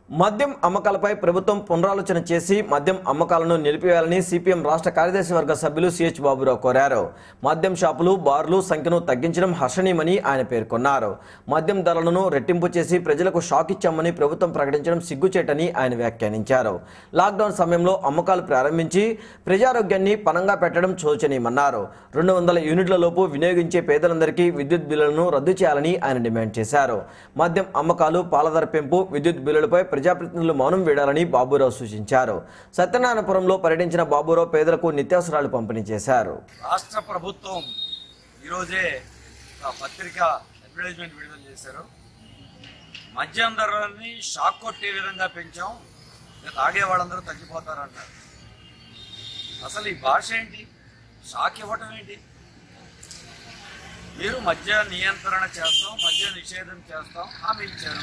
మద్యం అమ్మకాలపై ప్రభుత్వం పునరాలోచన చేసి మద్యం అమ్మకాలను నిలిపివేయాలని సిపిఎం రాష్ట్ర కార్యదర్శి వర్గ సభ్యులు సిహెచ్ బాబురావు కోరారు మద్యం షాపులు బార్లు సంఖ్యను తగ్గించడం హర్షణీయమని ఆయన పేర్కొన్నారు మద్యం ధరలను రెట్టింపు చేసి ప్రజలకు షాక్ ఇచ్చామని ప్రభుత్వం ప్రకటించడం సిగ్గుచేటని ఆయన వ్యాఖ్యానించారు లాక్డౌన్ సమయంలో అమ్మకాలు ప్రారంభించి ప్రజారోగ్యాన్ని పనంగా పెట్టడం శోచనీయమన్నారు రెండు వందల యూనిట్ల లోపు వినియోగించే పేదలందరికీ విద్యుత్ బిల్లులను రద్దు చేయాలని ఆయన డిమాండ్ చేశారు మద్యం అమ్మకాలు పాలధర పెంపు విద్యుత్ బిల్లులపై ప్రజాప్రతినిధులు మౌనం వేయాలని బాబురావు సూచించారు సత్యనారాయణపురంలో పర్యటించిన బాబురావు పేదలకు నిత్యావసరాలు పంపిణీ చేశారు రాష్ట్ర ప్రభుత్వం ఈరోజే ఒక పత్రిక అడ్వర్టైజ్మెంట్ విడుదల చేశారు మద్యం ధరలన్నీ షాక్ కొట్టే విధంగా పెంచాం ఇక తాగే వాళ్ళందరూ తగ్గిపోతారన్నారు అసలు ఈ భాష ఏంటి షాక్ ఇవ్వటం ఏంటి మీరు మద్య నియంత్రణ చేస్తాం మద్య నిషేధం చేస్తాం హామీ ఇచ్చారు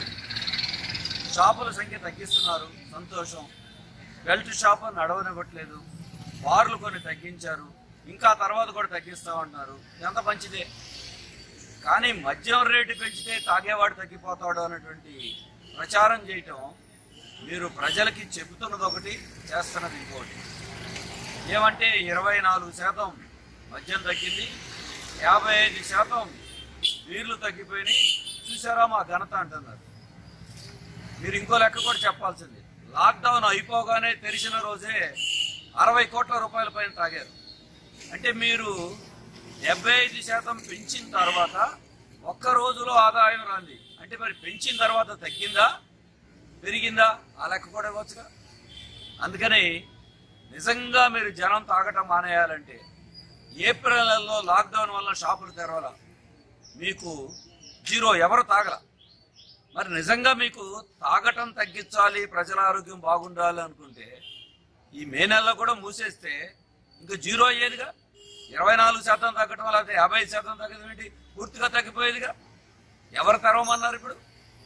షాపుల సంఖ్య తగ్గిస్తున్నారు సంతోషం బెల్ట్ షాప్ నడవనివ్వట్లేదు బార్లు కొన్ని తగ్గించారు ఇంకా తర్వాత కూడా తగ్గిస్తామంటున్నారు ఎంత మంచిదే కానీ మద్యం రేటు పెంచితే తాగేవాడు తగ్గిపోతాడు అనేటువంటి ప్రచారం చేయటం మీరు ప్రజలకి చెబుతున్నది ఒకటి చేస్తున్నది ఇంకోటి ఏమంటే ఇరవై నాలుగు శాతం మద్యం తగ్గింది యాభై ఐదు శాతం నీళ్లు తగ్గిపోయినాయి చూసారా మా ఘనత అంటున్నారు మీరు ఇంకో లెక్క కూడా చెప్పాల్సింది లాక్డౌన్ అయిపోగానే తెరిచిన రోజే అరవై కోట్ల రూపాయల పైన తాగారు అంటే మీరు డెబ్బై ఐదు శాతం పెంచిన తర్వాత ఒక్క రోజులో ఆదాయం రాంది అంటే మరి పెంచిన తర్వాత తగ్గిందా పెరిగిందా ఆ లెక్క కూడా ఇవ్వచ్చుగా అందుకని నిజంగా మీరు జనం తాగటం మానేయాలంటే ఏప్రిల్ నెలలో లాక్డౌన్ వల్ల షాపులు తెరవాల మీకు జీరో ఎవరు తాగల మరి నిజంగా మీకు తాగటం తగ్గించాలి ప్రజల ఆరోగ్యం బాగుండాలి అనుకుంటే ఈ మే నెలలో కూడా మూసేస్తే ఇంకా జీరో అయ్యేదిగా ఇరవై నాలుగు శాతం తగ్గటం లేకపోతే యాభై ఐదు శాతం తగ్గడం ఏంటి పూర్తిగా తగ్గిపోయేదిగా ఎవరు తెరవమన్నారు ఇప్పుడు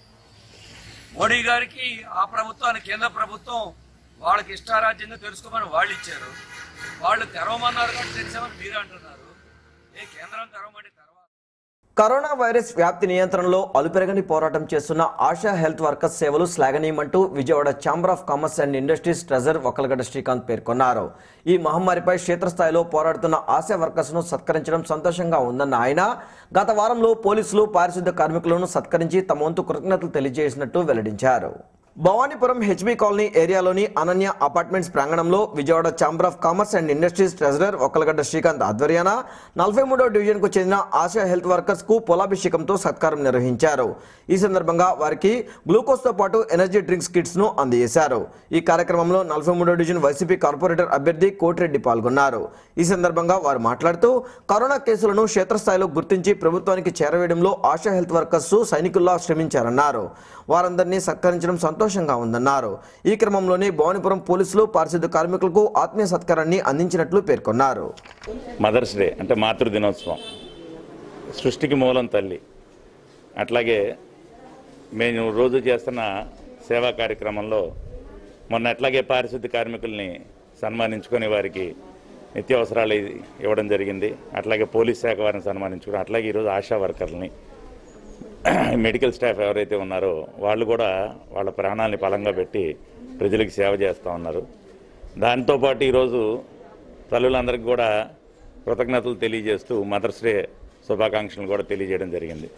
మోడీ గారికి ఆ ప్రభుత్వానికి కేంద్ర ప్రభుత్వం వాళ్ళకి ఇష్టారాజ్యంగా తెలుసుకోమని వాళ్ళు ఇచ్చారు వాళ్ళు తెరవమన్నారు కానీ తెరిచామని మీరే అంటున్నారు ఏ కేంద్రం తెరవమంటే తెరవ కరోనా వైరస్ వ్యాప్తి నియంత్రణలో అలుపెరగని పోరాటం చేస్తున్న ఆశా హెల్త్ వర్కర్స్ సేవలు శ్లాఘనీయమంటూ Vijayawada chamber of commerce and industries treasurer Okkalagadda Srikanth పేర్కొన్నారు ఈ మహమ్మారిపై క్షేత్రస్థాయిలో పోరాడుతున్న ఆశా వర్కర్స్ను సత్కరించడం సంతోషంగా ఉందన్న ఆయన గత వారంలో పోలీసులు పారిశుద్ధ్య కార్మికులను సత్కరించి తమ వంతు కృతజ్ఞతలు తెలియజేసినట్టు వెల్లడించారు భవానీపురం హెచ్బి కాలనీ ఏరియాలోని అనన్య అపార్ట్మెంట్స్ ప్రాంగణంలో Vijayawada chamber of commerce and industries treasurer Okkalagadda Srikanth ఆధ్వర్యాన నలభై మూడో డివిజన్కు చెందిన ఆశా హెల్త్ వర్కర్స్ కు పొలాభిషేకంతో సత్కారం నిర్వహించారు ఈ సందర్భంగా వారికి గ్లూకోజ్తో పాటు ఎనర్జీ డ్రింక్స్ కిట్స్ ను అందజేశారు ఈ కార్యక్రమంలో నలభై మూడో డివిజన్ వైసీపీ కార్పొరేటర్ అభ్యర్థి కోటిరెడ్డి పాల్గొన్నారు ఈ సందర్భంగా వారు మాట్లాడుతూ కరోనా కేసులను క్షేత్రస్థాయిలో గుర్తించి ప్రభుత్వానికి చేరవేయడంలో ఆశా హెల్త్ వర్కర్స్ సైనికుల్లా శ్రమించారన్నారు వారందరినీ సత్కరించడం సంతోషంగా ఉందన్నారు ఈ క్రమంలోనే భవానీపురం పోలీసులు పారిశుద్ధ్య కార్మికులకు ఆత్మీయ సత్కారాన్ని అందించినట్లు పేర్కొన్నారు మదర్స్ డే అంటే మాతృ దినోత్సవం సృష్టికి మూలం తల్లి అట్లాగే మేము రోజు చేస్తున్న సేవా కార్యక్రమంలో మొన్న అట్లాగే పారిశుద్ధ్య కార్మికుల్ని సన్మానించుకొని వారికి నిత్యావసరాలు ఇవ్వడం జరిగింది అట్లాగే పోలీస్ శాఖ వారిని సన్మానించుకుని అట్లాగే ఈరోజు ఆశా వర్కర్లని మెడికల్ స్టాఫ్ ఎవరైతే ఉన్నారో వాళ్ళు కూడా వాళ్ళ ప్రాణాలని పలంగా పెట్టి ప్రజలకు సేవ చేస్తూ ఉన్నారు దాంతోపాటు ఈరోజు తల్లులందరికీ కూడా కృతజ్ఞతలు తెలియజేస్తూ మదర్స్ డే శుభాకాంక్షలు కూడా తెలియజేయడం జరిగింది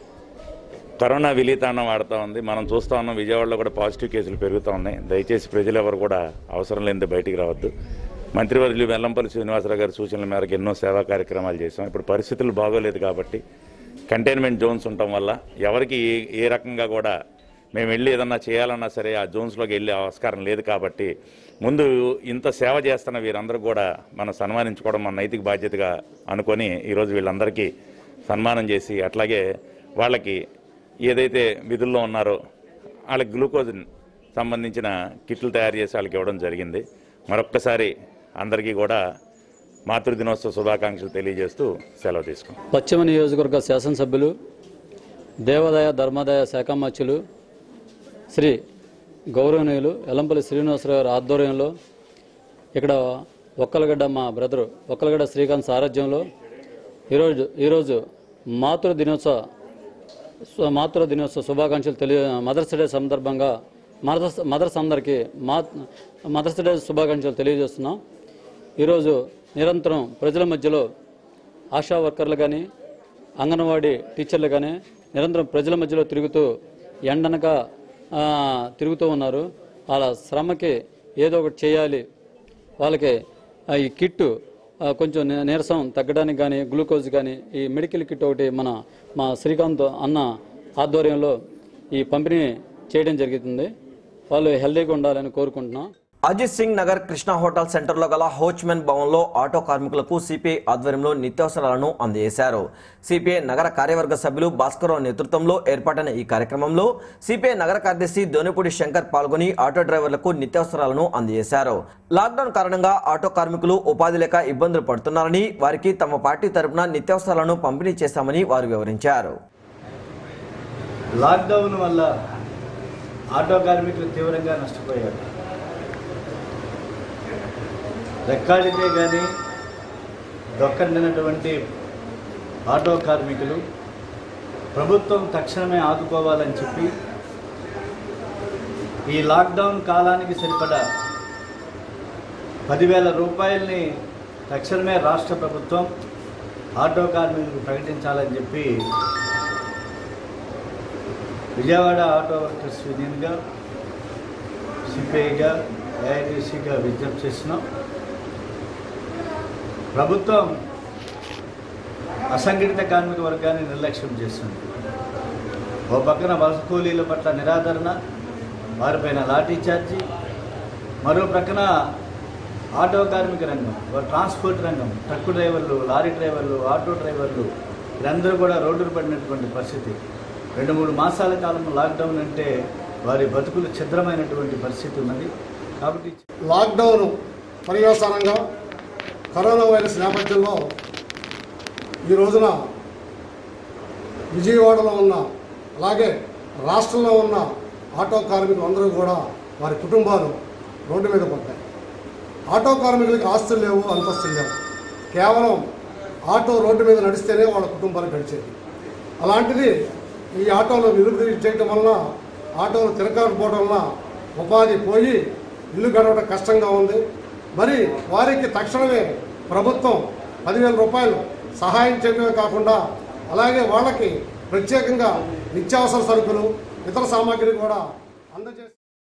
కరోనా విలీతానం ఆడుతూ ఉంది మనం చూస్తూ ఉన్నాం విజయవాడలో కూడా పాజిటివ్ కేసులు పెరుగుతూ ఉన్నాయి దయచేసి ప్రజలు ఎవరు కూడా అవసరం లేనిది బయటికి రావద్దు మంత్రివర్యులు వెల్లంపల్లి శ్రీనివాసరావు గారి సూచనల మేరకు ఎన్నో సేవా కార్యక్రమాలు చేశాం ఇప్పుడు పరిస్థితులు బాగోలేదు కాబట్టి కంటైన్మెంట్ జోన్స్ ఉండటం వల్ల ఎవరికి ఏ ఏ రకంగా కూడా మేము వెళ్ళి ఏదన్నా చేయాలన్నా సరే ఆ జోన్స్లోకి వెళ్ళే ఆస్కారం లేదు కాబట్టి ముందు ఇంత సేవ చేస్తున్న వీరందరూ కూడా మనం సన్మానించుకోవడం మన నైతిక బాధ్యతగా అనుకొని ఈరోజు వీళ్ళందరికీ సన్మానం చేసి అట్లాగే వాళ్ళకి ఏదైతే విధుల్లో ఉన్నారో వాళ్ళకి గ్లూకోజ్ సంబంధించిన కిట్లు తయారు చేసి వాళ్ళకి ఇవ్వడం జరిగింది మరొక్కసారి అందరికీ కూడా మాతృ దినోత్సవ శుభాకాంక్షలు తెలియజేస్తూ సెలవు తీసుకుంటాం పశ్చిమ నియోజకవర్గ శాసనసభ్యులు దేవాదాయ ధర్మాదాయ శాఖామత్యులు శ్రీ గౌరవనీయులు ఎల్లంపల్లి శ్రీనివాసరావు గారి ఆధ్వర్యంలో ఇక్కడ ఒక్కలగడ్డ మా బ్రదరు ఒక్కలగడ్డ శ్రీకాంత్ సారథ్యంలో ఈరోజు ఈరోజు మాతృ దినోత్సవ స్వ- మాతృ దినోత్సవ శుభాకాంక్షలు తెలియ మదర్స్ డే సందర్భంగా మదర్స్ మదర్స్ అందరికీ మా మదర్స్ డే శుభాకాంక్షలు తెలియజేస్తున్నాం ఈరోజు నిరంతరం ప్రజల మధ్యలో ఆశా వర్కర్లు కానీ అంగన్వాడీ టీచర్లు కానీ నిరంతరం ప్రజల మధ్యలో తిరుగుతూ ఎండనక ఆ, తిరుగుతూ ఉన్నారు వాళ్ళ శ్రమకి ఏదో ఒకటి చేయాలి వాళ్ళకి ఆ, ఈ కిట్టు ఆ, కొంచెం ని- నీరసం తగ్గడానికి కానీ గ్లూకోజ్ కానీ ఈ మెడికల్ కిట్ ఒకటి మన మా శ్రీకాంత్ అన్న ఆధ్వర్యంలో ఈ పంపిణీ చేయడం జరుగుతుంది వాళ్ళు హెల్తీగా ఉండాలని కోరుకుంటున్నాం అజిత్ సింగ్ నగర్ కృష్ణ హోటల్ సెంటర్లో గల హోచ్మెన్ భవన్లో ఆటో కార్మికులకు సిపిఐ ఆధ్వర్యంలో నిత్యావసరాలను అందజేశారు సిపిఐ నగర కార్యవర్గ సభ్యులు భాస్కరరావు నేతృత్వంలో ఏర్పాటైన ఈ కార్యక్రమంలో సిపిఐ నగర కార్యదర్శి దోనిపూడి శంకర్ పాల్గొని ఆటో డ్రైవర్లకు నిత్యావసరాలను అందజేశారు లాక్డౌన్ కారణంగా ఆటో కార్మికులు ఉపాధి లేక ఇబ్బందులు పడుతున్నారని వారికి తమ పార్టీ తరపున నిత్యావసరాలను పంపిణీ చేశామని వారు వివరించారు లాక్డౌన్ వల్ల ఆటో కార్మికులు తీవ్రంగా నష్టపోయారు రెక్కాడితే కానీ దొక్కండినటువంటి ఆటో కార్మికులు ప్రభుత్వం తక్షణమే ఆదుకోవాలని చెప్పి ఈ లాక్డౌన్ కాలానికి సరిపడా పదివేల రూపాయలని తక్షణమే రాష్ట్ర ప్రభుత్వం ఆటో కార్మికులకు ప్రకటించాలని చెప్పి విజయవాడ ఆటో వర్కర్స్ యూనియన్గా సిపిఐగా ఏఐటీసీగా విజ్ఞప్తి చేస్తున్నాం ప్రభుత్వం అసంఘటిత కార్మిక వర్గాన్ని నిర్లక్ష్యం చేస్తుంది ఓ పక్కన వలస కూలీల పట్ల నిరాదరణ వారిపైన లాఠీ చార్జీ మరో ప్రక్కన ఆటో కార్మిక రంగం ఓ ట్రాన్స్పోర్ట్ రంగం truck drivers lorry drivers auto drivers వీరందరూ కూడా రోడ్డును పడినటువంటి పరిస్థితి రెండు మూడు మాసాల కాలం లాక్డౌన్ అంటే వారి బతుకులు ఛిద్రమైనటువంటి పరిస్థితి ఉన్నది కాబట్టి లాక్డౌన్ పర్యవసానంగా కరోనా వైరస్ నేపథ్యంలో ఈ రోజున విజయవాడలో ఉన్న అలాగే రాష్ట్రంలో ఉన్న ఆటో కార్మికులు అందరూ కూడా వారి కుటుంబాలు రోడ్డు మీద పడ్డాయి ఆటో కార్మికులకి ఆస్తులు లేవు అంతస్తులు లేవు కేవలం ఆటో రోడ్డు మీద నడిస్తేనే వాళ్ళ కుటుంబాలు గడిచేది అలాంటిది ఈ ఆటోలో నిరుద్ధి చేయటం వలన ఆటోలు తిరగకపోవడం వలన ఉపాధి పోయి ఇల్లు గడవడం కష్టంగా ఉంది మరి వారికి తక్షణమే ప్రభుత్వం పదివేల రూపాయలు సహాయం చేయడమే కాకుండా అలాగే వాళ్ళకి ప్రత్యేకంగా నిత్యావసర సరుకులు ఇతర సామాగ్రి కూడా అందజేసి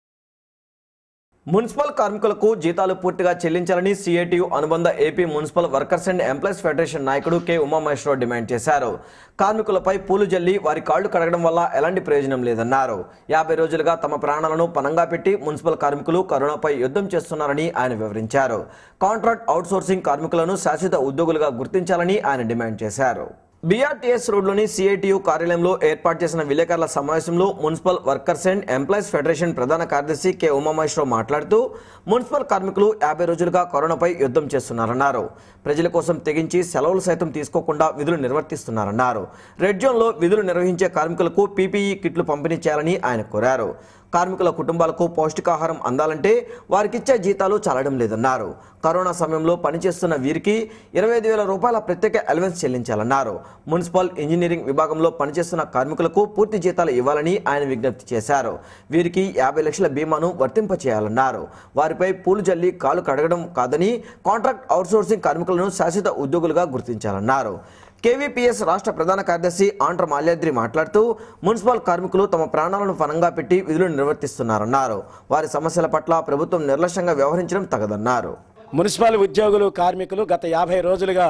మున్సిపల్ కార్మికులకు జీతాలు పూర్తిగా చెల్లించాలని సిఐటియు అనుబంధ AP municipal workers and employees federation నాయకుడు కె ఉమామహేశ్వరరావు డిమాండ్ చేశారు కార్మికులపై పూలు జల్లి వారి కాళ్లు కడగడం వల్ల ఎలాంటి ప్రయోజనం లేదన్నారు యాభై రోజులుగా తమ ప్రాణాలను పనంగా పెట్టి మున్సిపల్ కార్మికులు కరోనాపై యుద్ధం చేస్తున్నారని ఆయన వివరించారు కాంట్రాక్ట్ అవుట్సోర్సింగ్ కార్మికులను శాశ్వత ఉద్యోగులుగా గుర్తించాలని ఆయన డిమాండ్ చేశారు బీఆర్టీఎస్ రోడ్లోని సిఐటియు కార్యాలయంలో ఏర్పాటు చేసిన విలేకరుల సమావేశంలో municipal workers and employees federation ప్రధాన కార్యదర్శి కె ఉమామహేశ్వరరావు మాట్లాడుతూ మున్సిపల్ కార్మికులు యాభై రోజులుగా కరోనాపై యుద్ధం చేస్తున్నారన్నారు ప్రజల కోసం తెగించి సెలవులు సైతం తీసుకోకుండా విధులు నిర్వర్తిస్తున్నారన్నారు రెడ్ జోన్లో విధులు నిర్వహించే కార్మికులకు పీపీఈ కిట్లు పంపిణీ చేయాలని ఆయన కోరారు కార్మికుల కుటుంబాలకు పౌష్టికాహారం అందాలంటే వారికిచ్చే జీతాలు చాలడం లేదన్నారు కరోనా సమయంలో పనిచేస్తున్న వీరికి ఇరవై ఐదు వేల రూపాయల ప్రత్యేక అలవెన్స్ చెల్లించాలన్నారు మున్సిపల్ ఇంజనీరింగ్ విభాగంలో పనిచేస్తున్న కార్మికులకు పూర్తి జీతాలు ఇవ్వాలని ఆయన విజ్ఞప్తి చేశారు వీరికి యాభై లక్షల బీమాను వర్తింపచేయాలన్నారు వారిపై పూలు జల్లి కాలు కడగడం కాదని కాంట్రాక్ట్ అవుట్సోర్సింగ్ కార్మికులను శాశ్వత ఉద్యోగులుగా గుర్తించాలన్నారు కేవీపీఎస్ రాష్ట్ర ప్రధాన కార్యదర్శి ఆంధ్ర మాల్యాద్రి మాట్లాడుతూ మున్సిపల్ కార్మికులు తమ ప్రాణాలను పనంగా పెట్టి విధులు నిర్వర్తిస్తున్నారన్నారు వారి సమస్యల పట్ల ప్రభుత్వం నిర్లక్ష్యంగా వ్యవహరించడం తగదన్నారు మున్సిపల్ ఉద్యోగులు కార్మికులు గత యాభై రోజులుగా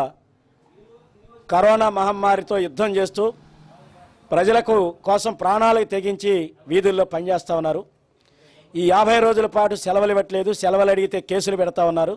కరోనా మహమ్మారితో యుద్ధం చేస్తూ ప్రజలకు కోసం ప్రాణాలకు తెగించి వీధుల్లో పనిచేస్తూ ఉన్నారు ఈ యాభై రోజుల పాటు సెలవులు ఇవ్వట్లేదు సెలవులు అడిగితే కేసులు పెడతా ఉన్నారు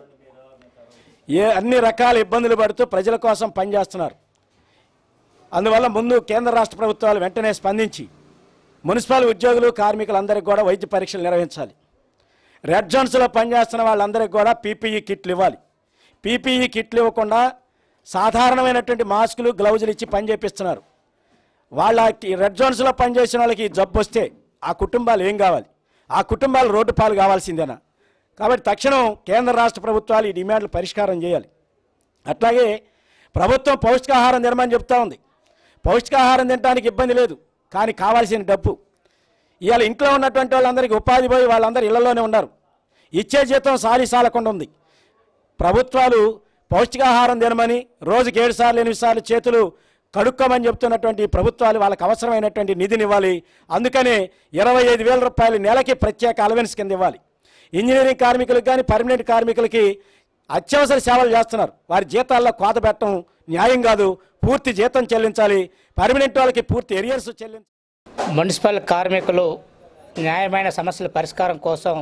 ఏ అన్ని రకాల ఇబ్బందులు పడుతూ ప్రజల కోసం పనిచేస్తున్నారు అందువల్ల ముందు కేంద్ర రాష్ట్ర ప్రభుత్వాలు వెంటనే స్పందించి మున్సిపల్ ఉద్యోగులు కార్మికులందరికీ కూడా వైద్య పరీక్షలు నిర్వహించాలి రెడ్ జోన్స్లో పనిచేస్తున్న వాళ్ళందరికీ కూడా పీపీఈ కిట్లు ఇవ్వాలి పీపీఈ కిట్లు ఇవ్వకుండా సాధారణమైనటువంటి మాస్కులు గ్లౌజులు ఇచ్చి పని చేపిస్తున్నారు వాళ్ళ ఈ రెడ్ జోన్స్లో పనిచేసిన వాళ్ళకి ఈ జబ్బు వస్తే ఆ కుటుంబాలు ఏం కావాలి ఆ కుటుంబాలు రోడ్డు పాలు కావాల్సిందేనా కాబట్టి తక్షణం కేంద్ర రాష్ట్ర ప్రభుత్వాలు ఈ డిమాండ్లు పరిష్కారం చేయాలి అట్లాగే ప్రభుత్వం పౌష్టికాహారం తినమని చెప్తా ఉంది పౌష్టికాహారం తినడానికి ఇబ్బంది లేదు కానీ కావాల్సిన డబ్బు ఇవాళ ఇంట్లో ఉన్నటువంటి వాళ్ళందరికీ ఉపాధి పోయి వాళ్ళందరూ ఇళ్లలోనే ఉన్నారు ఇచ్చే జీతం సాలి సాలకుండా ఉంది ప్రభుత్వాలు పౌష్టికాహారం తినమని రోజుకి ఏడు సార్లు ఎనిమిది సార్లు చేతులు కడుక్కోమని చెప్తున్నటువంటి ఈ ప్రభుత్వాలు వాళ్ళకి అవసరమైనటువంటి నిధిని ఇవ్వాలి అందుకనే ఇరవై ఐదు వేల రూపాయలు నెలకి ప్రత్యేక అలవెన్స్ కింద ఇవ్వాలి ఇంజనీరింగ్ కార్మికులకు కానీ పర్మనెంట్ కార్మికులకి అత్యవసర సేవలు చేస్తున్నారు వారి జీతాల్లో కోత పెట్టడం న్యాయం కాదు పూర్తి జీతం చెల్లించాలి పర్మనెంట్ వాళ్ళకి పూర్తి ఎరియర్స్ చెల్లించాలి మున్సిపల్ కార్మికులు న్యాయమైన సమస్యల పరిష్కారం కోసం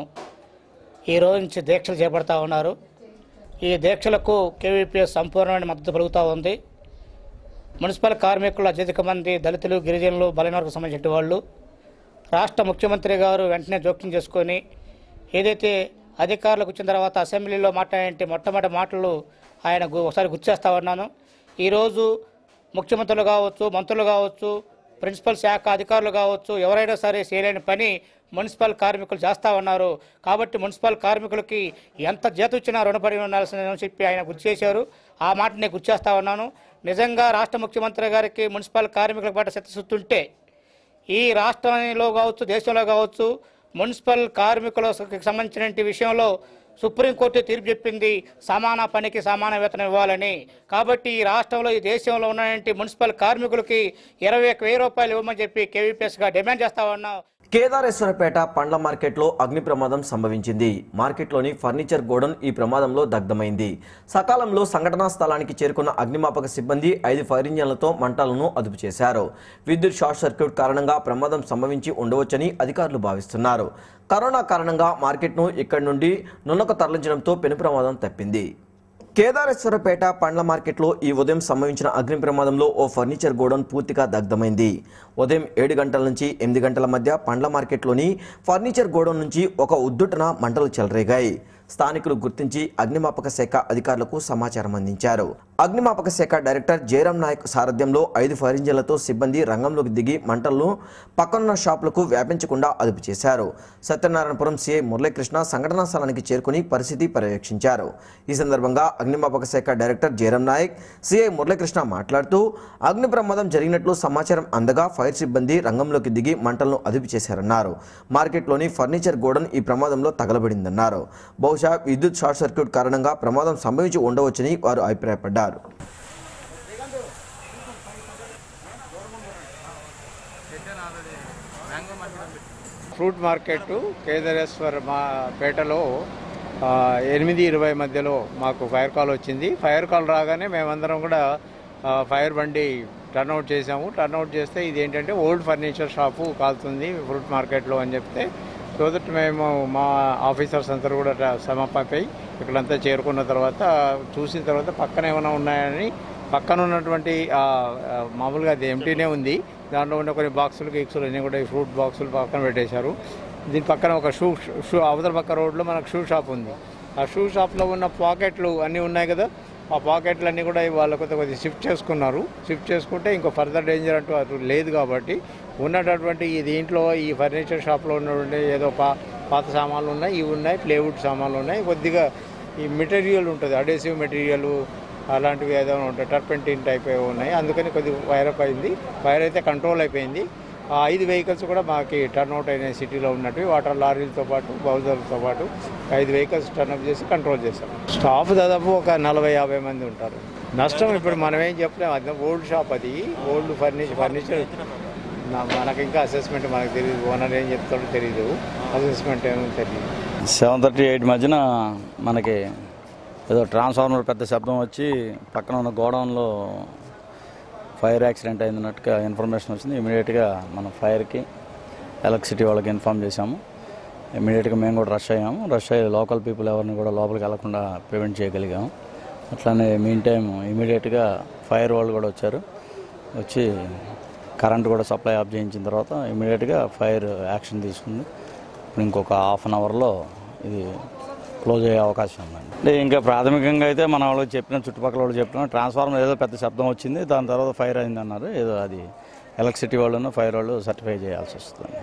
ఈ రోజు నుంచి దీక్షలు చేపడతా ఉన్నారు ఈ దీక్షలకు కేవీపీఎస్ సంపూర్ణమైన మద్దతు పలుకుతూ ఉంది మున్సిపల్ కార్మికుల అత్యధిక మంది దళితులు గిరిజనులు బలైనవర్గకు సంబంధించిన వాళ్ళు రాష్ట్ర ముఖ్యమంత్రి గారు వెంటనే జోక్యం చేసుకొని ఏదైతే అధికారులకు వచ్చిన తర్వాత అసెంబ్లీలో మాట్లాడే మొట్టమొదటి మాటలు ఆయన గు- ఒకసారి గుర్తు చేస్తా ఉన్నాను ఈరోజు ముఖ్యమంత్రులు కావచ్చు మంత్రులు కావచ్చు ప్రిన్సిపల్ శాఖ అధికారులు కావచ్చు ఎవరైనా సరే చేయలేని పని మున్సిపల్ కార్మికులు చేస్తూ ఉన్నారు కాబట్టి మున్సిపల్ కార్మికులకి ఎంత జీతం ఇచ్చినా రుణపడి ఉండాల్సిందని చెప్పి ఆయన గుర్తు చేశారు ఆ మాట నేను గుర్తు చేస్తా ఉన్నాను నిజంగా రాష్ట్ర ముఖ్యమంత్రి గారికి మున్సిపల్ కార్మికుల పట్ల చిత్తశుద్ధి ఈ రాష్ట్రంలో కావచ్చు దేశంలో కావచ్చు మున్సిపల్ కార్మికులకు సంబంధించిన విషయంలో సుప్రీంకోర్టు తీర్పు చెప్పింది సమాన పనికి సమాన వేతనం ఇవ్వాలని కాబట్టి ఈ రాష్ట్రంలో ఈ దేశంలో ఉన్నటువంటి మున్సిపల్ కార్మికులకి ఇరవై ఒక వెయ్యి రూపాయలు ఇవ్వమని చెప్పి కేవీపీఎస్గా డిమాండ్ చేస్తా ఉన్నాం కేదారేశ్వరపేట పండ్ల మార్కెట్లో అగ్ని ప్రమాదం సంభవించింది మార్కెట్లోని ఫర్నిచర్ గోడౌన్ ఈ ప్రమాదంలో దగ్ధమైంది సకాలంలో సంఘటనా స్థలానికి చేరుకున్న అగ్నిమాపక సిబ్బంది ఐదు ఫైర్ ఇంజన్లతో మంటలను అదుపు చేశారు విద్యుత్ షార్ట్ సర్క్యూట్ కారణంగా ప్రమాదం సంభవించి ఉండవచ్చని అధికారులు భావిస్తున్నారు కరోనా కారణంగా మార్కెట్ను ఇక్కడి నుండి నున్నక తరలించడంతో పెను ప్రమాదం తప్పింది కేదారేశ్వరపేట పండ్ల మార్కెట్లో ఈ ఉదయం సంభవించిన అగ్ని ప్రమాదంలో ఓ ఫర్నిచర్ గోడౌన్ పూర్తిగా దగ్ధమైంది ఉదయం ఏడు గంటల నుంచి ఎనిమిది గంటల మధ్య పండ్ల మార్కెట్లోని ఫర్నిచర్ గోడౌన్ నుంచి ఒక ఉద్దుటన మంటలు చెలరేగాయి స్థానికులు గుర్తించి అగ్నిమాపక శాఖ అధికారులకు సమాచారం అందించారు అగ్నిమాపక శాఖ డైరెక్టర్ జయరాం నాయక్ సారథ్యంలో ఐదు ఫైర్ ఇంజన్లతో సిబ్బంది రంగంలోకి దిగి మంటలను పక్కనున్న షాపులకు వ్యాపించకుండా అదుపు చేశారు సత్యనారాయణపురం సీఐ మురళీకృష్ణ సంఘటనా స్థలానికి చేరుకుని పరిస్థితి పర్యవేక్షించారు ఈ సందర్భంగా అగ్నిమాపక శాఖ డైరెక్టర్ జయరాం నాయక్ సీఐ మురళీకృష్ణ మాట్లాడుతూ అగ్ని ప్రమాదం జరిగినట్లు సమాచారం అందగా ఫైర్ సిబ్బంది రంగంలోకి దిగి మంటలను అదుపు చేశారన్నారు మార్కెట్లోని ఫర్నిచర్ గోడౌన్ ఈ ప్రమాదంలో తగలబడిందన్నారు బహుశా విద్యుత్ షార్ట్ సర్క్యూట్ కారణంగా ప్రమాదం సంభవించి ఉండవచ్చని వారు అభిప్రాయపడ్డారు ఫ్రూట్ మార్కెట్ కేదారేశ్వర మా పేటలో ఆ, ఎనిమిది ఇరవై మధ్యలో మాకు ఫైర్ కాల్ వచ్చింది ఫైర్ కాల్ రాగానే మేమందరం కూడా ఆ, ఫైర్ బండి టర్న్అవుట్ చేసాము టర్న్అవుట్ చేస్తే ఇది ఏంటంటే ఓల్డ్ ఫర్నిచర్ షాపు కాలుతుంది ఫ్రూట్ మార్కెట్లో అని చెప్తే సో దట్ మేము మా ఆఫీసర్స్ అందరూ కూడా ట- సమాపై ఇక్కడంతా చేరుకున్న తర్వాత చూసిన తర్వాత పక్కన ఏమైనా ఉన్నాయని పక్కన ఉన్నటువంటి ఆ, ఆ, మామూలుగా అది ఎంటీనే ఉంది దాంట్లో ఉన్న కొన్ని బాక్సులు గీక్సులు అన్నీ కూడా ఈ ఫ్రూట్ బాక్సులు పక్కన పెట్టేశారు దీని పక్కన ఒక షూ షూ అవతల పక్క రోడ్లో మనకు షూ షాప్ ఉంది ఆ షూ షాప్లో ఉన్న పాకెట్లు అన్నీ ఉన్నాయి కదా ఆ పాకెట్లు అన్నీ కూడా వాళ్ళు కొద్ది కొద్ది షిఫ్ట్ చేసుకున్నారు షిఫ్ట్ చేసుకుంటే ఇంకో ఫర్దర్ డేంజర్ అంటూ అటు లేదు కాబట్టి ఉన్నటువంటి ఈ దీంట్లో ఈ ఫర్నిచర్ షాప్లో ఉన్నటువంటి ఏదో పా పాత సామాన్లు ఉన్నాయి ఇవి ఉన్నాయి ప్లేవుడ్ సామాన్లు ఉన్నాయి కొద్దిగా ఈ మెటీరియల్ ఉంటుంది అడేసివ్ మెటీరియల్ అలాంటివి ఏదైనా ఉంటాయి టర్పెంటిన్ టైప్ ఏవో ఉన్నాయి అందుకని కొద్దిగా వైర్ అప్ అయింది వైర్ అయితే కంట్రోల్ అయిపోయింది ఆ ఐదు వెహికల్స్ కూడా మాకు టర్న్ అవుట్ అయినాయి సిటీలో ఉన్నట్టు వాటర్ లారీలతో పాటు బౌజర్లతో పాటు ఐదు వెహికల్స్ టర్న్ అప్ చేసి కంట్రోల్ చేశాం స్టాఫ్ దాదాపు ఒక నలభై యాభై మంది ఉంటారు నష్టం ఇప్పుడు మనం ఏం చెప్పలేము అది ఓల్డ్ షాప్ అది ఓల్డ్ ఫర్నిచర్ ఫర్నిచర్ నా- మనకి ఇంకా అసెస్మెంట్ మనకు తెలియదు ఓనర్ ఏం చెప్తాడో తెలియదు అసెస్మెంట్ ఏమో తెలియదు సెవెన్ థర్టీ ఎయిట్ మధ్యన మనకి ఏదో ట్రాన్స్ఫార్మర్ పెద్ద శబ్దం వచ్చి పక్కన ఉన్న గోడౌన్లో ఫైర్ యాక్సిడెంట్ అయినట్టుగా ఇన్ఫర్మేషన్ వచ్చింది ఇమీడియట్గా మన ఫైర్కి ఎలక్ట్రిసిటీ వాళ్ళకి ఇన్ఫామ్ చేశాము ఇమీడియట్గా మేము కూడా రష్ అయ్యాము రష్ అయ్యి లోకల్ పీపుల్ ఎవరిని కూడా లోపలికి వెళ్లకుండా ప్రివెంట్ చేయగలిగాము అట్లానే మీన్ టైం ఇమీడియట్గా ఫైర్ వాళ్ళు కూడా వచ్చారు వచ్చి కరెంట్ కూడా సప్లై ఆఫ్ చేయించిన తర్వాత ఇమీడియట్గా ఫైర్ యాక్షన్ తీసుకుంది ఇప్పుడు ఇంకొక హాఫ్ అన్ అవర్లో ఇది క్లోజ్ అయ్యే అవకాశం ఉందండి అంటే ఇంకా ప్రాథమికంగా అయితే మన వాళ్ళకి చెప్పిన చుట్టుపక్కల వాళ్ళు చెప్పిన ట్రాన్స్ఫార్మర్ ఏదో పెద్ద శబ్దం వచ్చింది దాని తర్వాత ఫైర్ అయింది అన్నారు ఏదో అది ఎలక్ట్రిసిటీ వాళ్ళను ఫైర్ వాళ్ళు సర్టిఫై చేయాల్సి వస్తుంది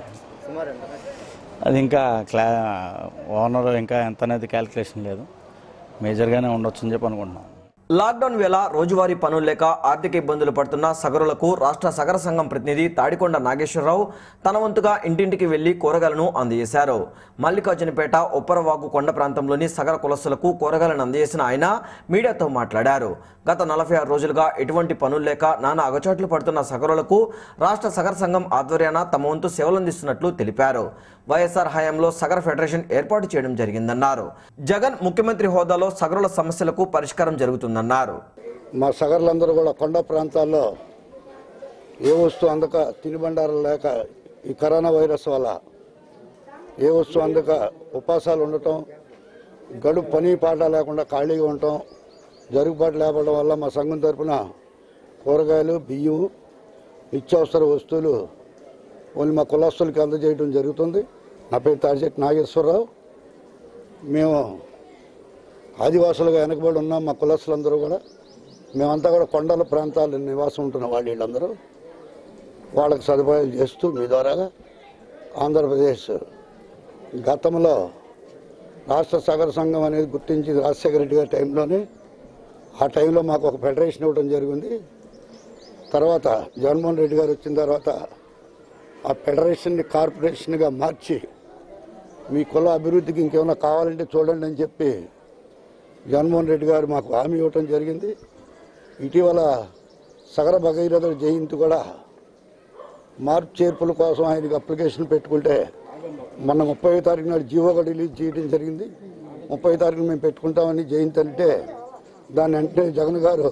అది ఇంకా క్లా ఓనర్ ఇంకా ఎంత అనేది క్యాలిక్యులేషన్ లేదు మేజర్గానే ఉండొచ్చు అని చెప్పి అనుకుంటున్నాం లాక్డౌన్ వేళ రోజువారీ పనులు లేక ఆర్థిక ఇబ్బందులు పడుతున్న సగరులకు రాష్ట్ర సగర సంఘం ప్రతినిధి తాడికొండ నాగేశ్వరరావు తన వంతుగా ఇంటింటికి వెళ్లి కూరగాయలను అందజేశారు మల్లికార్జునపేట ఉప్పరవాగు కొండ ప్రాంతంలోని సగర కులస్తులకు కూరగాయలను అందజేసిన ఆయన మీడియాతో మాట్లాడారు గత నలభై ఆరు రోజులుగా ఎటువంటి పనులు లేక నానా అగచాట్లు పడుతున్న సగరులకు రాష్ట్ర సగర సంఘం ఆధ్వర్యాన తమ వంతు సేవలందిస్తున్నట్లు తెలిపారు వైఎస్ఆర్ హయాంలో సగర ఫెడరేషన్ ఏర్పాటు చేయడం జరిగిందన్నారు జగన్ ముఖ్యమంత్రి హోదాలో సగరుల సమస్యలకు పరిష్కారం జరుగుతుందన్నారు మా సగర్లందరూ కూడా కొండ ప్రాంతాల్లో ఏ వస్తువు అందక తినుబండారం లేక ఈ కరోనా వైరస్ వల్ల ఏ వస్తువు అందక ఉపాసాలు ఉండటం గడుపు పని పాట లేకుండా ఖాళీగా ఉండటం జరుగుబాటు లేకపోవడం వల్ల మా సంఘం తరపున కూరగాయలు బియ్యం నిత్యావసర వస్తువులు ఓన్లీ మా కులస్తులకి అందజేయడం జరుగుతుంది నా పేరు తాడిశెట్టి నాగేశ్వరరావు మేము ఆదివాసులుగా వెనకబడి ఉన్నాం మా కులస్తులందరూ కూడా మేమంతా కూడా కొండల ప్రాంతాల్లో నివాసం ఉంటున్న వాళ్ళు వీళ్ళందరూ వాళ్ళకి సదుపాయాలు చేస్తూ మీ ద్వారాగా ఆంధ్రప్రదేశ్ గతంలో రాష్ట్ర సగర సంఘం అనేది గుర్తించి రాజశేఖర రెడ్డి గారి టైంలోనే ఆ టైంలో మాకు ఒక ఫెడరేషన్ ఇవ్వడం జరిగింది తర్వాత జగన్మోహన్ రెడ్డి గారు వచ్చిన తర్వాత ఆ ఫెడరేషన్ని కార్పొరేషన్గా మార్చి మీ కుల అభివృద్ధికి ఇంకేమైనా కావాలంటే చూడండి అని చెప్పి జగన్మోహన్ రెడ్డి గారు మాకు హామీ ఇవ్వటం జరిగింది ఇటీవల సగర భగీరథ జయంతి కూడా మార్పు చేర్పుల కోసం ఆయనకి అప్లికేషన్ పెట్టుకుంటే మొన్న ముప్పై తారీఖు నాడు జీవో కూడా రిలీజ్ చేయడం జరిగింది ముప్పై తారీఖు మేము పెట్టుకుంటామని జయంతి అంటే దాన్ని వెంటనే జగన్ గారు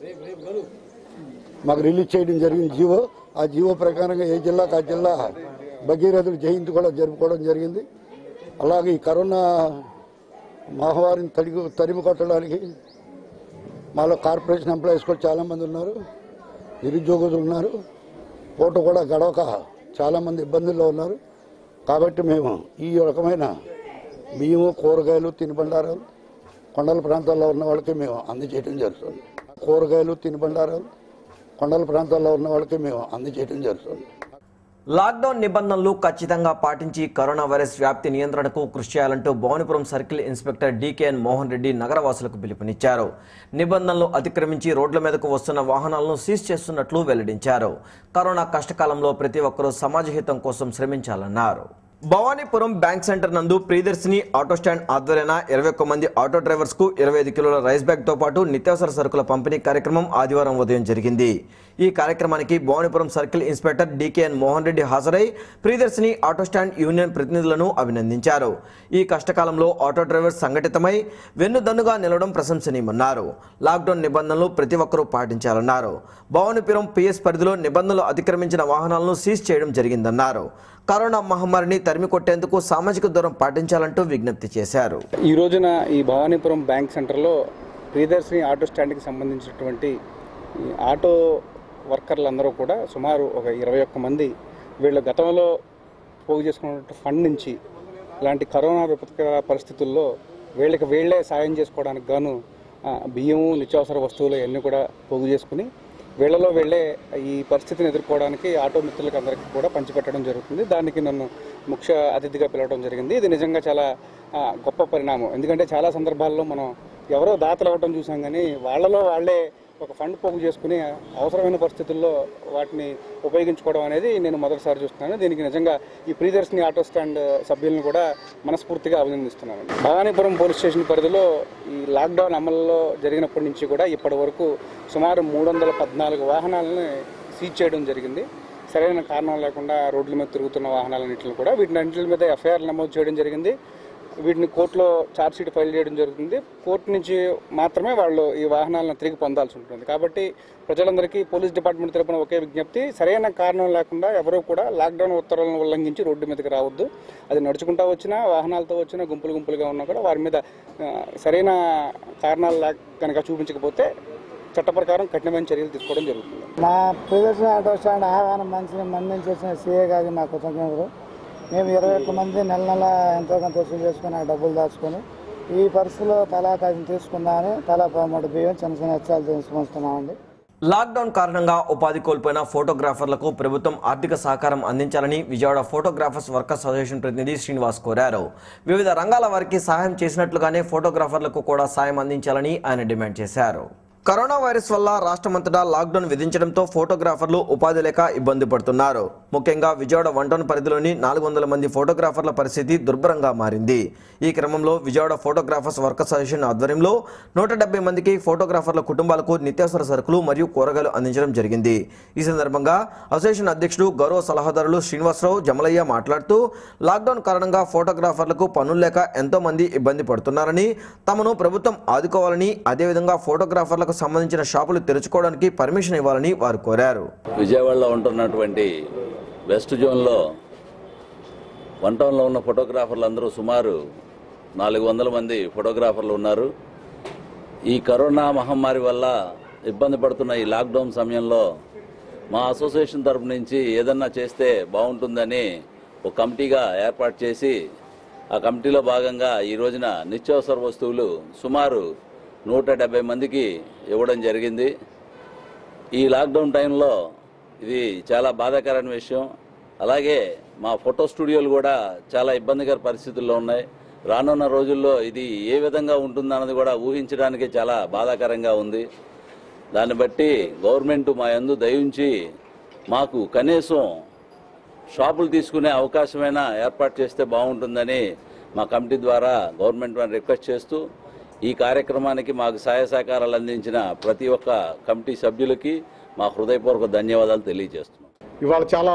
మాకు రిలీజ్ చేయడం జరిగింది జీవో ఆ జీవో ప్రకారంగా ఏ జిల్లాకు ఆ జిల్లా భగీరథుడి జయంతి కూడా జరుపుకోవడం జరిగింది అలాగే ఈ కరోనా మహమ్మారిని తడిగి తరిమి కొట్టడానికి మాలో కార్పొరేషన్ ఎంప్లాయీస్ కూడా చాలామంది ఉన్నారు నిరుద్యోగులు ఉన్నారు పూట కూడా గడవక చాలామంది ఇబ్బందుల్లో ఉన్నారు కాబట్టి మేము ఈ రకమైన బియ్యము కూరగాయలు తినుబండారాలు కొండల ప్రాంతాల్లో ఉన్న వాళ్ళకి మేము అందజేయడం జరుగుతుంది కూరగాయలు తినుబండారాలు కొండల ప్రాంతాల్లో ఉన్న వాళ్ళకి మేము అందజేయడం జరుగుతుంది లాక్డౌన్ నిబంధనలు ఖచ్చితంగా పాటించి కరోనా వైరస్ వ్యాప్తి నియంత్రణకు కృషి చేయాలంటూ Bhuvanapuram circle inspector DKN Mohan Reddy నగరవాసులకు పిలుపునిచ్చారు నిబంధనలు అతిక్రమించి రోడ్ల మీదకు వస్తున్న వాహనాలను సీజ్ చేస్తున్నట్లు వెల్లడించారు కరోనా కష్టకాలంలో ప్రతి ఒక్కరూ సమాజ హితం కోసం శ్రమించాలన్నారు భవానీపురం బ్యాంక్ సెంటర్ నందు ప్రియదర్శిని ఆటో స్టాండ్ ఆధ్వర్యాన ఇరవై ఒక్క మంది ఆటో డ్రైవర్స్ కు ఇరవై ఐదు కిలోల రైస్ బ్యాగ్ తో పాటు నిత్యావసర సరుకుల పంపిణీ కార్యక్రమం ఆదివారం ఉదయం జరిగింది ఈ కార్యక్రమానికి Bhavanipuram circle inspector DKN Mohan Reddy హాజరై ప్రియదర్శిని ఆటో స్టాండ్ యూనియన్ ప్రతినిధులను అభినందించారు ఈ కష్టకాలంలో ఆటో డ్రైవర్స్ సంఘటితమై వెన్నుదన్నుగా నిలవడం ప్రశంసనీయమన్నారు లాక్డౌన్ నిబంధనలు ప్రతి ఒక్కరూ పాటించాలన్నారు భవానీపురం పిఎస్ పరిధిలో నిబంధనలు అతిక్రమించిన వాహనాలను సీజ్ చేయడం జరిగిందన్నారు కరోనా మహమ్మారిని తరిమి కొట్టేందుకు సామాజిక దూరం పాటించాలంటూ విజ్ఞప్తి చేశారు ఈ రోజున ఈ భవానీపురం బ్యాంక్ సెంటర్లో ప్రియదర్శిని ఆటో స్టాండ్కి సంబంధించినటువంటి ఈ ఆటో వర్కర్లందరూ కూడా సుమారు ఒక ఇరవై ఒక్క మంది వీళ్ళ గతంలో పోగు చేసుకున్నటువంటి ఫండ్ నుంచి ఇలాంటి కరోనా విపత్కర పరిస్థితుల్లో వీళ్ళకి వీళ్ళే సాయం చేసుకోవడానికి గాను ఆ, బియ్యము నిత్యావసర వస్తువులు ఇవన్నీ కూడా పోగు చేసుకుని వీళ్ళలో వీళ్ళే ఈ పరిస్థితిని ఎదుర్కోవడానికి ఆటో మిత్రులకు అందరికీ కూడా పంచిపెట్టడం జరుగుతుంది దానికి నన్ను ముఖ్య అతిథిగా పిలవడం జరిగింది ఇది నిజంగా చాలా ఆ, గొప్ప పరిణామం ఎందుకంటే చాలా సందర్భాల్లో మనం ఎవరో దాతలు అవ్వటం చూసాం కానీ వాళ్ళలో వాళ్ళే ఒక ఫండ్ పోగు చేసుకుని అవసరమైన పరిస్థితుల్లో వాటిని ఉపయోగించుకోవడం అనేది నేను మొదటిసారి చూస్తున్నాను దీనికి నిజంగా ఈ ప్రియదర్శిని ఆటో స్టాండ్ సభ్యులను కూడా మనస్ఫూర్తిగా అభినందిస్తున్నాను భవానీపురం పోలీస్ స్టేషన్ పరిధిలో ఈ లాక్డౌన్ అమల్లో జరిగినప్పటి నుంచి కూడా ఇప్పటి వరకు సుమారు మూడు వందల పద్నాలుగు వాహనాలను సీజ్ చేయడం జరిగింది సరైన కారణం లేకుండా రోడ్ల మీద తిరుగుతున్న వాహనాలన్నింటిని కూడా వీటిని అన్నింటి మీద ఎఫ్ఐఆర్ నమోదు చేయడం జరిగింది వీటిని కోర్టులో ఛార్జ్ షీట్ ఫైల్ చేయడం జరుగుతుంది కోర్టు నుంచి మాత్రమే వాళ్ళు ఈ వాహనాలను తిరిగి పొందాల్సి ఉంటుంది కాబట్టి ప్రజలందరికీ పోలీస్ డిపార్ట్మెంట్ తరపున ఒకే విజ్ఞప్తి సరైన కారణం లేకుండా ఎవరూ కూడా లాక్డౌన్ ఉత్తర్వులను ఉల్లంఘించి రోడ్డు మీదకి రావద్దు అది నడుచుకుంటా వచ్చినా వాహనాలతో వచ్చినా గుంపులు గుంపులుగా ఉన్నా కూడా వారి మీద ఆ, సరైన కారణాలు లేక కనుక చూపించకపోతే చట్ట ప్రకారం కఠినమైన చర్యలు తీసుకోవడం జరుగుతుంది మా ప్రదర్శన ఆటో స్టాండ్ ఆహ్వానం మంచిని మందిని చేసిన సీఏ గారి మా కృతజ్ఞతలు మేము ఇరవై ఒక్క మంది నెల నెల ఎంతో కొంత వసూలు చేసుకుని ఆ డబ్బులు దాచుకొని ఈ పరిస్థితిలో తలా కాసిన తీసుకుందామని తలా పదమూడు బియ్యం చిన్న చిన్న హెచ్చాలు తీసుకొస్తున్నామండి లాక్డౌన్ కారణంగా ఉపాధి కోల్పోయిన ఫోటోగ్రాఫర్లకు ప్రభుత్వం ఆర్థిక సహకారం అందించాలని విజయవాడ ఫోటోగ్రాఫర్స్ వర్కర్స్ అసోసియేషన్ ప్రతినిధి శ్రీనివాస్ కోరారు వివిధ రంగాల వారికి సహాయం చేసినట్లుగానే ఫోటోగ్రాఫర్లకు కూడా సాయం అందించాలని ఆయన డిమాండ్ చేశారు కరోనా వైరస్ వల్ల రాష్ట్రమంతటా లాక్డౌన్ విధించడంతో ఫోటోగ్రాఫర్లు ఉపాధి లేక ఇబ్బంది పడుతున్నారు ముఖ్యంగా విజయవాడ వన్ టౌన్ పరిధిలోని నాలుగు వందల మంది ఫోటోగ్రాఫర్ల పరిస్థితి దుర్భరంగా మారింది ఈ క్రమంలో విజయవాడ ఫోటోగ్రాఫర్స్ వర్కర్స్ అసోసియేషన్ ఆధ్వర్యంలో నూట డెబ్బై మందికి ఫోటోగ్రాఫర్ల కుటుంబాలకు నిత్యావసర సరుకులు మరియు కూరగాయలు అందించడం జరిగింది ఈ సందర్భంగా అసోసియేషన్ అధ్యక్షుడు గౌరవ సలహాదారులు శ్రీనివాసరావు జమలయ్య మాట్లాడుతూ లాక్డౌన్ కారణంగా ఫోటోగ్రాఫర్లకు పనులు లేక ఎంతో మంది ఇబ్బంది పడుతున్నారని తమను ప్రభుత్వం ఆదుకోవాలని అదేవిధంగా ఫోటోగ్రాఫర్లకు సంబంధించిన షాపులు తెరుచుకోవడానికి పర్మిషన్ ఇవ్వాలని వారు కోరారు విజయవాడలో ఉంటున్నటువంటి వెస్ట్ జోన్లో వన్ టౌన్లో ఉన్న ఫోటోగ్రాఫర్లు అందరూ సుమారు నాలుగు వందల మంది ఫోటోగ్రాఫర్లు ఉన్నారు ఈ కరోనా మహమ్మారి వల్ల ఇబ్బంది పడుతున్న ఈ లాక్డౌన్ సమయంలో మా అసోసియేషన్ తరపు నుంచి ఏదన్నా చేస్తే బాగుంటుందని ఒక కమిటీగా ఏర్పాటు చేసి ఆ కమిటీలో భాగంగా ఈ రోజున నిత్యావసర వస్తువులు సుమారు నూట డెబ్బై మందికి ఇవ్వడం జరిగింది ఈ లాక్డౌన్ టైంలో ఇది చాలా బాధాకరమైన విషయం అలాగే మా ఫోటో స్టూడియోలు కూడా చాలా ఇబ్బందికర పరిస్థితుల్లో ఉన్నాయి రానున్న రోజుల్లో ఇది ఏ విధంగా ఉంటుందన్నది కూడా ఊహించడానికి చాలా బాధాకరంగా ఉంది దాన్ని బట్టి గవర్నమెంట్ మా యందు దయించి మాకు కనీసం షాపులు తీసుకునే అవకాశమైనా ఏర్పాటు చేస్తే బాగుంటుందని మా కమిటీ ద్వారా గవర్నమెంట్ వారిని రిక్వెస్ట్ చేస్తూ ఈ కార్యక్రమానికి మాకు సహాయ సహకారాలు అందించిన ప్రతి ఒక్క కమిటీ సభ్యులకి మా హృదయపూర్వక ధన్యవాదాలు తెలియజేస్తున్నాం ఇవాళ చాలా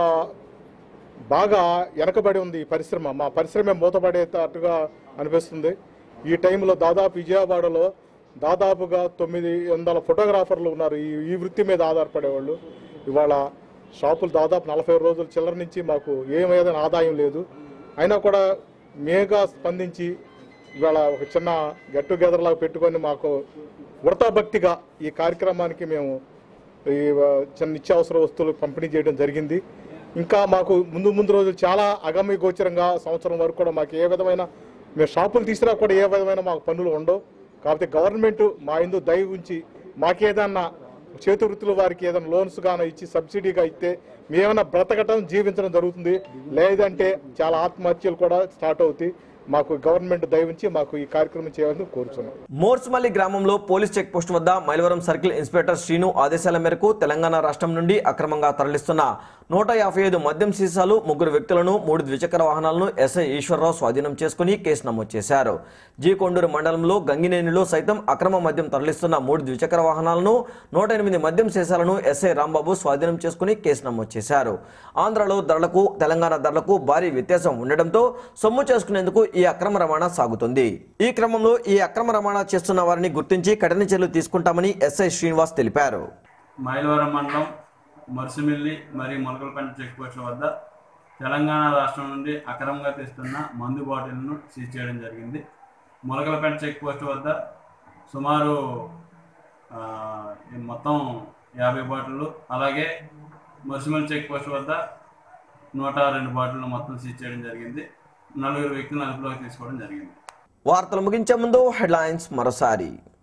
బాగా వెనకబడి ఉంది ఈ పరిశ్రమ మా పరిశ్రమ మూతపడేటట్టుగా అనిపిస్తుంది ఈ టైంలో దాదాపు విజయవాడలో దాదాపుగా తొమ్మిది వందల ఫోటోగ్రాఫర్లు ఉన్నారు ఈ ఈ వృత్తి మీద ఆధారపడేవాళ్ళు ఇవాళ షాపులు దాదాపు నలభై రోజుల చిల్లర నుంచి మాకు ఏమైనా ఆదాయం లేదు అయినా కూడా మేగా స్పందించి ఇవాళ ఒక చిన్న గెట్ టుగెదర్ లాగా పెట్టుకొని మాకు వృతాభక్తిగా ఈ కార్యక్రమానికి మేము ఈ ఆ, చిన్న నిత్యావసర వస్తువులు పంపిణీ చేయడం జరిగింది ఇంకా మాకు ముందు ముందు రోజులు చాలా అగమ్య గోచరంగా సంవత్సరం వరకు కూడా మాకు ఏ విధమైన మేము షాపులు తీసినా కూడా ఏ విధమైన మాకు పనులు ఉండవు కాబట్టి గవర్నమెంట్ మా ఇందు దయ ఉంచి మాకేదన్నా చేతి వృత్తుల వారికి ఏదైనా లోన్స్ గానో ఇచ్చి సబ్సిడీగా ఇస్తే మేమైనా బ్రతకటం జీవించడం జరుగుతుంది లేదంటే చాలా ఆత్మహత్యలు కూడా స్టార్ట్ అవుతాయి మాకు గవర్నమెంట్ దయ ఉంచి మాకు ఈ కార్యక్రమం చేయాలని కోరుచున్నాం మోర్స్మల్లి గ్రామంలో పోలీస్ చెక్ పోస్ట్ వద్ద మైలవరం సర్కిల్ ఇన్స్పెక్టర్ శ్రీను ఆదేశాల మేరకు తెలంగాణ రాష్ట్రం నుండి అక్రమంగా తరలిస్తున్న నూట యాభై ఐదు మద్యం సీసాలు ముగ్గురు వ్యక్తులను మూడు ద్విచక్ర వాహనాలను ఎస్ఐ ఈశ్వరరావు స్వాధీనం చేసుకుని కేసు నమోదు చేశారు జీ కొండూరు మండలంలో గంగినేనిలో సైతం అక్రమ మద్యం తరలిస్తున్న మూడు ద్విచక్ర వాహనాలను నూట ఎనిమిది మద్యం సీసాలను ఎస్ఐ రాంబాబు స్వాధీనం చేసుకుని కేసు నమోదు చేశారు ఆంధ్రలో ధరలకు తెలంగాణ ధరలకు భారీ వ్యత్యాసం ఉండడంతో సొమ్ము చేసుకునేందుకు ఈ అక్రమ రవాణా సాగుతుంది ఈ క్రమంలో ఈ అక్రమ రవాణా చేస్తున్న వారిని గుర్తించి కఠిన చర్యలు తీసుకుంటామని ఎస్ఐ శ్రీనివాస్ తెలిపారు మైలవరం మండలం మరుసమిల్లి మరియు మొలకలపేట చెక్ పోస్ట్ వద్ద తెలంగాణ రాష్ట్రం నుండి అక్రమంగా తెస్తున్న మందు బాటిల్ను సీజ్ చేయడం జరిగింది మొలకలపేట చెక్ పోస్ట్ వద్ద సుమారు ఆ, ఈ మొత్తం యాభై బాటిళ్ళు అలాగే మరుసమిల్లి చెక్ పోస్ట్ వద్ద నూట రెండు బాటిళ్ళు మొత్తం సీజ్ చేయడం జరిగింది నలుగురు వ్యక్తులను అదుపులోకి తీసుకోవడం జరిగింది వార్తలు ముగించే ముందు హెడ్లైన్స్ మరోసారి